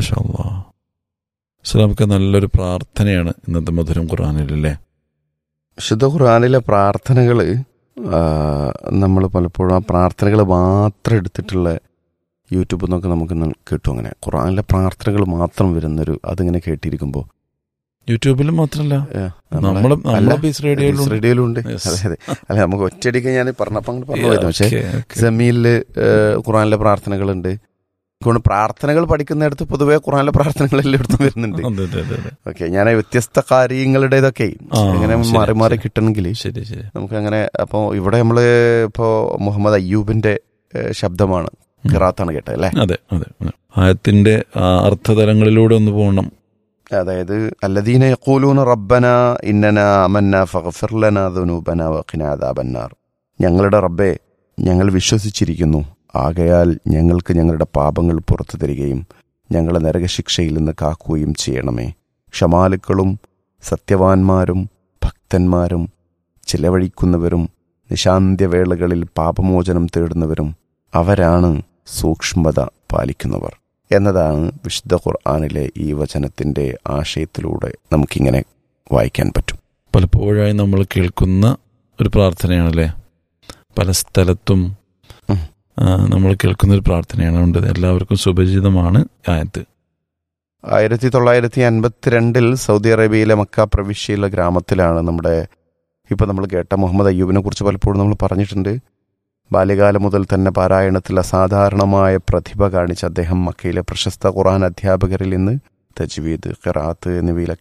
മാഷാ അല്ലാ ഇസ്ലാമൊക്കെ നല്ലൊരു പ്രാർത്ഥനയാണ് ഇന്നത്തെ മധുരം ഖുർആാനിലല്ലേ വിശുദ്ധ ഖുർആാനിലെ പ്രാർത്ഥനകൾ നമ്മൾ പലപ്പോഴും ആ പ്രാർത്ഥനകൾ മാത്രം എടുത്തിട്ടുള്ള യൂട്യൂബിൽ നിന്നൊക്കെ നമുക്ക് ന- കിട്ടും അങ്ങനെ ഖുർആാനിലെ പ്രാർത്ഥനകൾ മാത്രം വരുന്നൊരു അതിങ്ങനെ കേട്ടിരിക്കുമ്പോൾ യൂട്യൂബിലും മാത്രമല്ല ഏ, നമ്മളും നമ്മളെ- നമ്മളെ അല്ല, പീസ് റേഡിയോയിലും റേഡിയോയിലും ഉണ്ട് Yes. അതെ അതെ അല്ല നമുക്ക് ഒറ്റയടിക്ക് ഞാൻ പറഞ്ഞപ്പോൾ അങ്ങനെ പറഞ്ഞു പോയത് പക്ഷേ ഓക്കേ, ഓക്കേ. ജമീലില് ഖുറാനിലെ പ്രാർത്ഥനകളുണ്ട് അതുകൊണ്ട് പ്രാർത്ഥനകൾ പഠിക്കുന്നിടത്ത് പൊതുവെ ഖുറാനിലെ പ്രാർത്ഥനകൾ എല്ലായിടത്തും വരുന്നുണ്ട് അതെ, അതെ, അതെ, അതെ. ഓക്കെ ഞാൻ വ്യത്യസ്ത കാര്യങ്ങളുടേതൊക്കെ ആ, ഇങ്ങനെ ശരി, മാറി മാറി ശരി. കിട്ടണമെങ്കിൽ ശരി ശരി നമുക്ക് അങ്ങനെ അപ്പോൾ ഇവിടെ നമ്മൾ ഇപ്പോൾ മുഹമ്മദ് അയ്യൂബിന്റെ ഏഹ്, ശബ്ദമാണ് ഖിറാത്താണ് കേട്ടത് അല്ലേ അതെ അതെ അതെ. ആയത്തിന്റെ ആ അർത്ഥതലങ്ങളിലൂടെ ഒന്ന് പോകണം അതായത് അല്ലദീന യഖൂലൂന റബ്ബന ഇന്നന അമന്ന ഫഗ്ഫിർ ലനാ ദുനൂബന വഖിന അദാബന്നാർ ഞങ്ങളുടെ റബ്ബെ ഞങ്ങൾ വിശ്വസിച്ചിരിക്കുന്നു ആകയാൽ ഞങ്ങൾക്ക് ഞങ്ങളുടെ പാപങ്ങൾ പുറത്തു തരികയും ഞങ്ങളെ നരകശിക്ഷയിൽ നിന്ന് കാക്കുകയും ചെയ്യണമേ ക്ഷമാലുക്കളും സത്യവാന്മാരും ഭക്തന്മാരും ചിലവഴിക്കുന്നവരും നിശാന്ത്യവേളകളിൽ പാപമോചനം തേടുന്നവരും അവരാണ് സൂക്ഷ്മത പാലിക്കുന്നവർ എന്നതാണ് വിശുദ്ധ ഖുർആാനിലെ ഈ വചനത്തിന്റെ ആശയത്തിലൂടെ നമുക്കിങ്ങനെ വായിക്കാൻ പറ്റും പലപ്പോഴായി നമ്മൾ കേൾക്കുന്ന ഒരു പ്രാർത്ഥനയാണല്ലേ പല സ്ഥലത്തും ഉം. ആ, നമ്മൾ കേൾക്കുന്ന ഒരു പ്രാർത്ഥനയാണ് ഉണ്ട് എല്ലാവർക്കും സുപരിചിതമാണ് ആയത്ത് ആയിരത്തി തൊള്ളായിരത്തി അൻപത്തിരണ്ടിൽ സൗദി അറേബ്യയിലെ മക്ക പ്രവിശ്യയിലെ ഗ്രാമത്തിലാണ് നമ്മുടെ ഇപ്പൊ നമ്മൾ കേട്ട മുഹമ്മദ് അയ്യൂബിനെ കുറിച്ച് പലപ്പോഴും നമ്മൾ പറഞ്ഞിട്ടുണ്ട് ബാല്യകാലം മുതൽ തന്നെ പാരായണത്തിൽ അസാധാരണമായ പ്രതിഭ കാണിച്ച അദ്ദേഹം മക്കയിലെ പ്രശസ്ത ഖുറാൻ അധ്യാപകരിൽ നിന്ന് തജ്വീദ് ഖിറാത്ത് എന്നിവയിലൊക്കെ